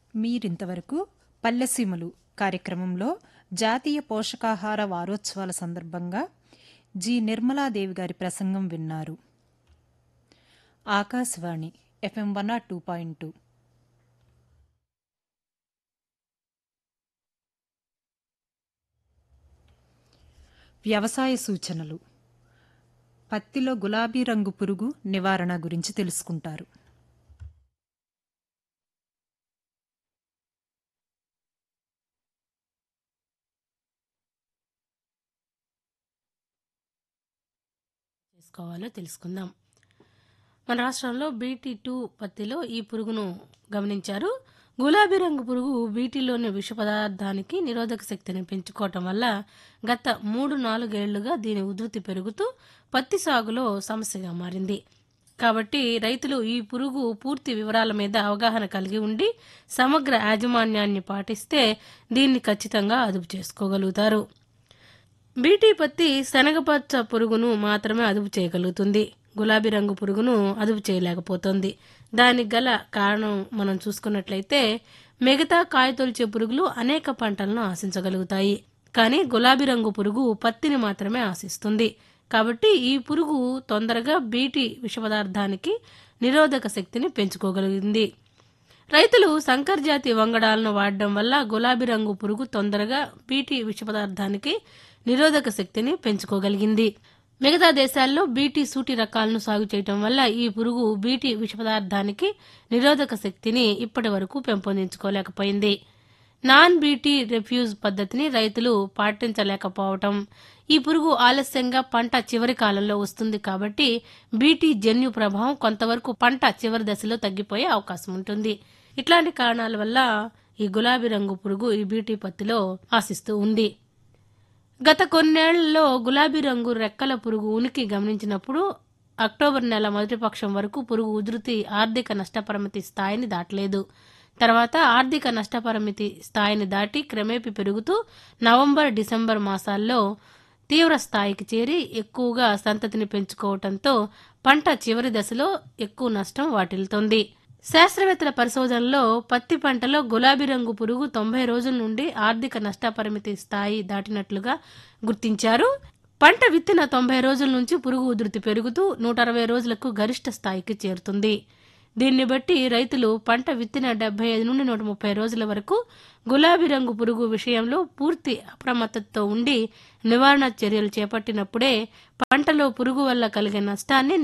మీరింతవరకు పల్లెసీమలు కార్యక్రమంలో జాతీయ పోషకాహార వారోత్సవాల సందర్భంగా జి నిర్మలాదేవి గారి ప్రసంగం విన్నారు Akashvani FM one two point two వ్యవసాయ సూచనలు పత్తిలో గులాబీ రంగు పురుగు నివారణ గురించి తెలుసుకుంటారు చేసుకోవాలో తెలుసుకుందాం మన రాష్ట్రంలో బీటీ టూ పత్తిలో ఈ పురుగును గమనించారు గులాబీ రంగు పురుగు బీటీలోని విష పదార్థానికి నిరోధక శక్తిని పెంచుకోవటం వల్ల గత మూడు నాలుగేళ్లుగా దీని ఉధృతి పెరుగుతూ పత్తి సాగులో సమస్యగా మారింది కాబట్టి రైతులు ఈ పురుగు పూర్తి వివరాల మీద అవగాహన కలిగి ఉండి సమగ్ర యాజమాన్యాన్ని పాటిస్తే దీన్ని ఖచ్చితంగా అదుపు చేసుకోగలుగుతారు బీటీ పత్తి శనగపచ్చ పురుగును మాత్రమే అదుపు చేయగలుగుతుంది గులాబీ రంగు పురుగును అదుపు చేయలేకపోతుంది దానికి గల కారణం మనం చూసుకున్నట్లయితే మిగతా కాయతొలిచే పురుగులు అనేక పంటలను ఆశించగలుగుతాయి కానీ గులాబీ రంగు పురుగు పత్తిని మాత్రమే ఆశిస్తుంది కాబట్టి ఈ పురుగు తొందరగా బీటీ విష పదార్థానికి నిరోధక శక్తిని పెంచుకోగలిగింది రైతులు సంకర్ జాతి వంగడాలను వాడడం వల్ల గులాబీ రంగు పురుగు తొందరగా బీటీ విష పదార్థానికి నిరోధక శక్తిని పెంచుకోగలిగింది మిగతా దేశాల్లో బీటీ సూటి రకాలను సాగు చేయటం వల్ల ఈ పురుగు బీటీ విష పదార్థానికి నిరోధక శక్తిని ఇప్పటి వరకు పెంపొందించుకోలేకపోయింది నాన్ బీటీ రెఫ్యూజ్ పద్ధతిని రైతులు పాటించలేకపోవటం ఈ పురుగు ఆలస్యంగా పంట చివరి కాలంలో వస్తుంది కాబట్టి బీటీ జన్యు ప్రభావం కొంతవరకు పంట చివరి దశలో తగ్గిపోయే అవకాశం ఉంటుంది ఇట్లాంటి కారణాల వల్ల ఈ గులాబీ రంగు పురుగు ఈ బీటీ పత్తిలో ఆశిస్తూ ఉంది గత కొన్నేళ్లలో గులాబీ రంగు రెక్కల పురుగు ఉనికి గమనించినప్పుడు అక్టోబర్ నెల మొదటి పక్షం వరకు పురుగు ఉధృతి ఆర్థిక నష్టపరిమితి స్థాయిని దాటలేదు తర్వాత ఆర్థిక నష్టపరిమితి స్థాయిని దాటి క్రమేపీ పెరుగుతూ నవంబర్ డిసెంబర్ మాసాల్లో తీవ్ర స్థాయికి చేరి ఎక్కువగా సంతతిని పెంచుకోవటంతో పంట చివరి దశలో ఎక్కువ నష్టం వాటిల్తోంది శాస్త్రవేత్తల పరిశోధనలో పత్తి పంటలో గులాబీ రంగు పురుగు తొంభై రోజుల నుండి ఆర్థిక నష్టపరిమితి స్థాయి దాటినట్లుగా గుర్తించారు పంట విత్తిన తొంభై రోజుల నుంచి పురుగు ఉధృతి పెరుగుతూ నూట అరవై రోజులకు గరిష్ట స్థాయికి చేరుతుంది దీన్ని బట్టి రైతులు పంట విత్తిన డెబ్బై ఐదు నుండి నూట ముప్పై రోజుల వరకు గులాబీ రంగు పురుగు విషయంలో పూర్తి అప్రమత్తతో ఉండి నివారణ చర్యలు చేపట్టినప్పుడే పంటలో పురుగు వల్ల కలిగే నష్టాన్ని